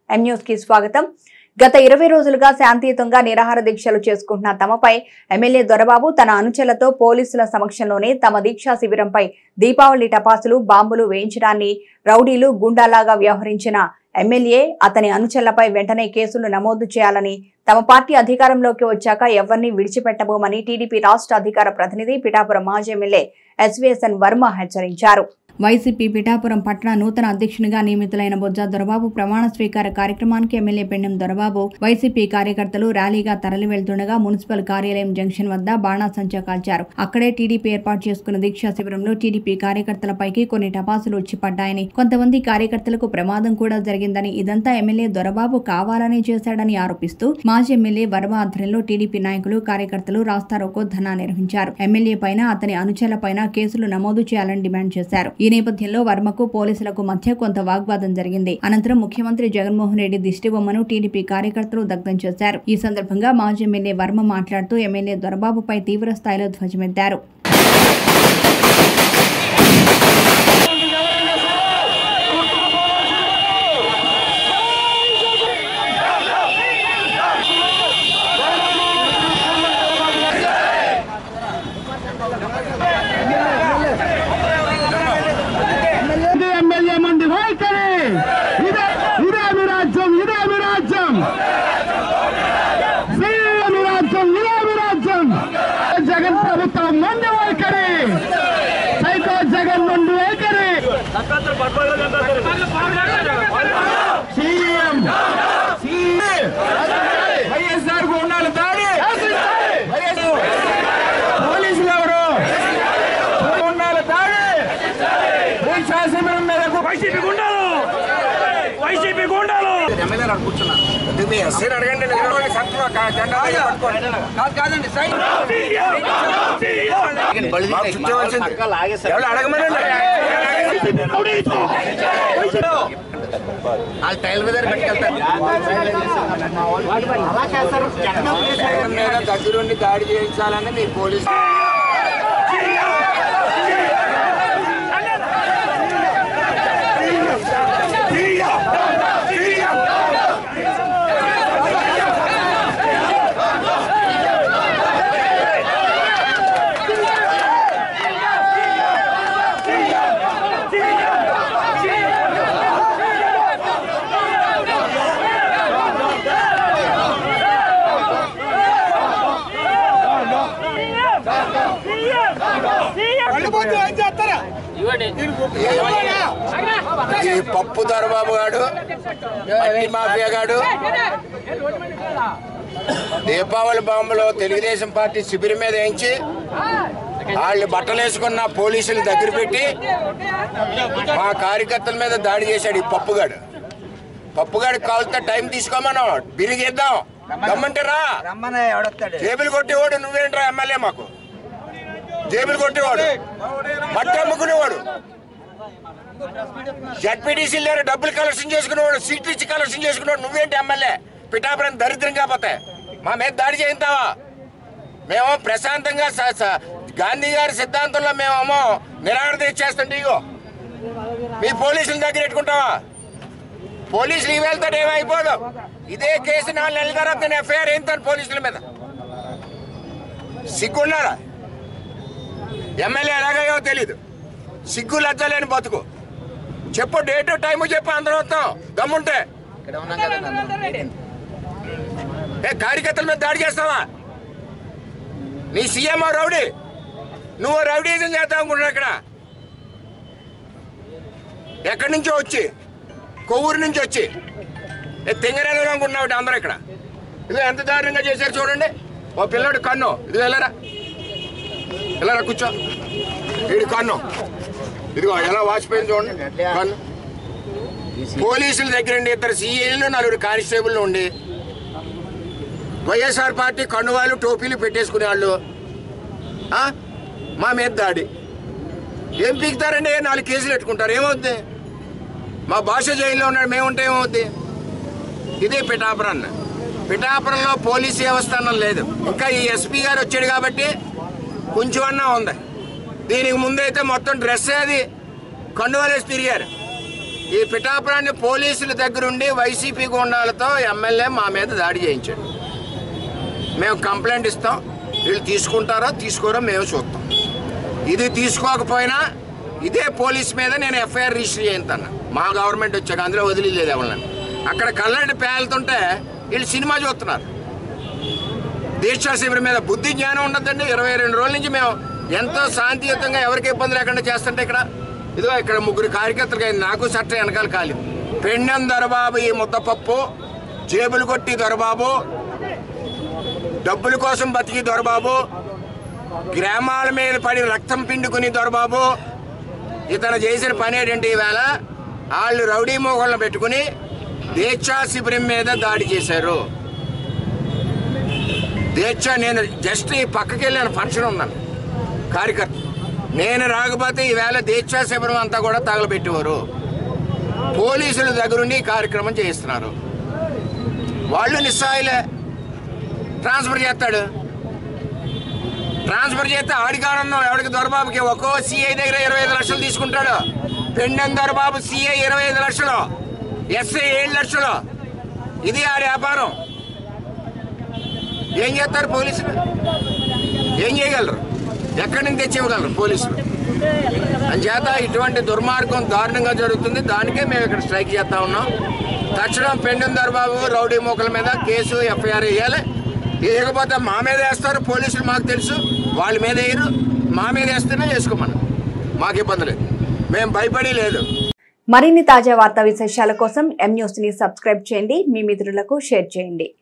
M news కి స్వాగతం గత ఇరవై రోజులుగా శాంతియుతంగా నిరాహార దీక్షలు చేసుకుంటున్న తమపై ఎమ్మెల్యే దొరబాబు తన అనుచరులతో పోలీసుల సమక్షంలోనే తమ దీక్షా శిబిరంపై దీపావళి టపాసులు బాంబులు వేయించడాన్ని రౌడీలు గుండాలాగా వ్యవహరించిన ఎమ్మెల్యే అతని అనుచరులపై వెంటనే కేసులు నమోదు చేయాలని తమ పార్టీ అధికారంలోకి వచ్చాక ఎవరిని విడిచిపెట్టబోమని టీడీపీ రాష్ట్ర అధికార ప్రతినిధి పిఠాపురం మాజీ ఎమ్మెల్యే ఎస్వీఎస్ఎన్ వర్మ హెచ్చరించారు వైసీపీ పిఠాపురం పట్టణ నూతన అధ్యక్షునిగా నియమితులైన బొజ్జ దొరబాబు ప్రమాణ స్వీకార కార్యక్రమానికి ఎమ్మెల్యే పెండెం దొరబాబు వైసీపీ కార్యకర్తలు ర్యాలీగా తరలి వెళ్తుండగా మున్సిపల్ కార్యాలయం జంక్షన్ వద్ద బాణాసంచా కాల్చారు అక్కడే టీడీపీ ఏర్పాటు చేసుకున్న దీక్షా శిబిరంలో టీడీపీ కార్యకర్తలపైకి కొన్ని టపాసులు వచ్చి పడ్డాయని కొంతమంది కార్యకర్తలకు ప్రమాదం కూడా జరిగిందని ఇదంతా ఎమ్మెల్యే దొరబాబు కావాలని చేశాడని ఆరోపిస్తూ మాజీ ఎమ్మెల్యే వర్మ ఆధ్వర్యంలో టీడీపీ నాయకులు కార్యకర్తలు రాస్తారోకో ధర్నా నిర్వహించారు ఎమ్మెల్యే పైన అతని అనుచరుల పైన కేసులు నమోదు చేయాలని డిమాండ్ చేశారు ఈ నేపథ్యంలో వర్మకు పోలీసులకు మధ్య కొంత వాగ్వాదం జరిగింది అనంతరం ముఖ్యమంత్రి జగన్మోహన్ రెడ్డి దిష్టిబొమ్మను టీడీపీ కార్యకర్తలు దగ్ధం చేశారు ఈ సందర్భంగా మాజీ ఎమ్మెల్యే వర్మ మాట్లాడుతూ ఎమ్మెల్యే దొరబాబుపై తీవ్ర స్థాయిలో ధ్వజమెత్తారు ఇది ఎమ్మెల్యే మంది వైఖరి ఇదే ఇదే మీ రాజ్యం ఇదే మీ రాజ్యం ఇదే మీ రాజ్యం ఇదే మీ రాజ్యం జగన్ ప్రభుత్వం మంది వైఖరి సైకో జగన్ నుండి వైఖరి సీఎం వైఎస్ఆర్ ఉండాలి దాడి పోలీసులు ఎవరు ఉండాలి దాడి శాసనం మేరకు వైసీపీ గుండాలు వైసీపీ గుండాలు అడగండి వాళ్ళు టైల్ మీద మీద దగ్గరుండి దాడి చేయించాలని మీ పోలీసు ఈ పప్పు దొరబాబు గాడు మట్టి మాఫియా గాడు దీపావళి బాంబులో తెలుగుదేశం పార్టీ శిబిరం మీద వేయించి వాళ్ళు బట్టలు వేసుకున్న పోలీసులు దగ్గర పెట్టి మా కార్యకర్తల మీద దాడి చేశాడు ఈ పప్పుగాడు పప్పుగాడు కావాలితే టైం తీసుకోమను బిరిగిద్దాం రమ్మంటే రా జేబులు కొట్టేవాడు నువ్వేంట్రా ఎమ్మెల్యే మాకు జేబులు కొట్టేవాడు మట్టి అమ్ముకునేవాడు జడ్పీటీసీ లేరు డబ్బులు కలెక్షన్ చేసుకునేవాడు సీట్లు ఇచ్చి కలెక్షన్ చేసుకునేవాడు నువ్వేంటి ఎమ్మెల్యే పిఠాపురం దరిద్రం కాకపోతే మా మీద దాడి చేయింతావా మేము ప్రశాంతంగా స- స- గాంధీ గారి సిద్ధాంతంలో మేమేమో నిరాకరణ తెచ్చేస్తుంటే ఇగో మీ పోలీసుల దగ్గర పెట్టుకుంటావా పోలీసులు ఈ వెళ్తాడు ఏమైపోదు ఇదే కేసు నాలుగు నెలల తర్వాత నేను ఎఫ్ఐఆర్ ఏంతాను పోలీసుల మీద సిగ్గున్నారా ఎమ్మెల్యే ఎలాగో తెలీదు సిగ్గు లజ్జలేని బతుకు చెప్పు డేట్ టైం చెప్పు అందరం వస్తాం దమ్ముంటే ఏ కార్యకర్తల మీద దాడి చేస్తావా నీ సీఎం రౌడీ నువ్వు రౌడీజం చేస్తావు అనుకుంటున్నా ఇక్కడ ఎక్కడి నుంచో వచ్చి కొవ్వూరు నుంచి వచ్చి ఏ తింగరేలు అనుకుంటున్నావు అందరూ ఇక్కడ ఇది ఎంత దారుణంగా చేశారు చూడండి ఓ పిల్లోడు కన్ను ఇది వెళ్ళరా వెళ్ళరా కూర్చో వీడి కన్ను ఇదిగో ఎలా వాచిపోయింది చూడండి కన్ను పోలీసుల దగ్గర ఉండి ఇద్దరు సీఏలు నలుగురు కానిస్టేబుల్ ఉండి వైఎస్ఆర్ పార్టీ కండువాలు టోపీలు పెట్టేసుకునే వాళ్ళు ఆ? మా మీద దాడి ఏం పీకుతారండి నాలుగు కేసులు పెట్టుకుంటారు ఏమవుద్ది మా భాష జైల్లో ఉన్నాడు మేముంటే ఏమవుద్ది ఇదే పిఠాపురం పిఠాపురంలో పోలీస్ వ్యవస్థ అన్నది లేదు ఇంకా ఈ ఎస్పీ గారు వచ్చాడు కాబట్టి కొంచెం అన్నా ఉంది దీనికి ముందైతే మొత్తం డ్రెస్ అది కండువాలేసి తిరిగారు ఈ పిఠాపురాన్ని పోలీసుల దగ్గరుండి వైసీపీ గుండాలతో ఎమ్మెల్యే మా మీద దాడి చేయించాడు మేము కంప్లైంట్ ఇస్తాం వీళ్ళు తీసుకుంటారో తీసుకోరో మేము చూస్తాం ఇది తీసుకోకపోయినా ఇదే పోలీస్ మీద నేను ఎఫ్ఐఆర్ రిజిస్టర్ చేయించాను మా గవర్నమెంట్ వచ్చాక అందులో వదిలేదు ఎవరిని అక్కడ కళ్ళంటి పేలుతుంటే వీళ్ళు సినిమా చూస్తున్నారు దీక్షా శిబిరం మీద బుద్ధి జ్ఞానం ఉండదండి ఇరవై రెండు రోజుల నుంచి మేము ఎంతో శాంతియుతంగా ఎవరికి ఇబ్బంది లేకుండా చేస్తుంటే ఇక్కడ ఇదిగో ఇక్కడ ముగ్గురు కార్యకర్తలకి అయింది. నాకు చట్టం వెనకాల కాలి పెండెం దొరబాబు ఈ ముద్దపప్పు జేబులు కొట్టి దొరబాబు డబ్బుల కోసం బతికి దొరబాబు గ్రామాల మీద పడి రక్తం పిండుకుని దొరబాబు ఇతను చేసిన పని ఏంటంటే ఈవేళ వాళ్ళు రౌడీ మోగళ్ళను పెట్టుకుని దీక్షా శిబిరం మీద దాడి చేశారు దీక్ష నేను జస్ట్ ఈ పక్కకి వెళ్ళాను ఫంక్షన్ ఉందని కార్యకర్త నేను రాకపోతే ఈవేళ దీక్షా శిబిరం అంతా కూడా తగలబెట్టేవారు పోలీసుల దగ్గరుండి ఈ కార్యక్రమం చేయిస్తున్నారు వాళ్ళు నిస్సాయిలే ట్రాన్స్ఫర్ చేస్తాడు ట్రాన్స్ఫర్ చేస్తే ఆడికి ఆనందం ఎవరికి దొరబాబుకి ఒక్కో సిఐ దగ్గర ఇరవై ఐదు లక్షలు తీసుకుంటాడు పెండెం దొరబాబు సిఐ ఇరవై ఐదు లక్షలు ఎస్ఐ ఏడు లక్షలు ఇది ఆడి వ్యాపారం ఏం చేస్తారు పోలీసులు ఏం చేయగలరు ఎక్కడి నుంచి తెచ్చి ఇవ్వగలరు పోలీసులు అంచేత ఇటువంటి దుర్మార్గం దారుణంగా జరుగుతుంది దానికే మేము ఇక్కడ స్ట్రైక్ చేస్తా ఉన్నాం తక్షణం పెండెం దర్బాబు రౌడీ మూకల మీద కేసు ఎఫ్ఐఆర్ వేయాలి వేయకపోతే మా మీద వేస్తారు పోలీసులు మాకు తెలుసు వాళ్ళ మీద వేయరు మా మీద వేస్తేనే చేసుకోమని మాకు ఇబ్బంది లేదు మేము భయపడి లేదు మరిన్ని తాజా వార్తా విశేషాల కోసం ఎం న్యూస్ ని సబ్స్క్రైబ్ చేయండి మీ మిత్రులకు షేర్ చేయండి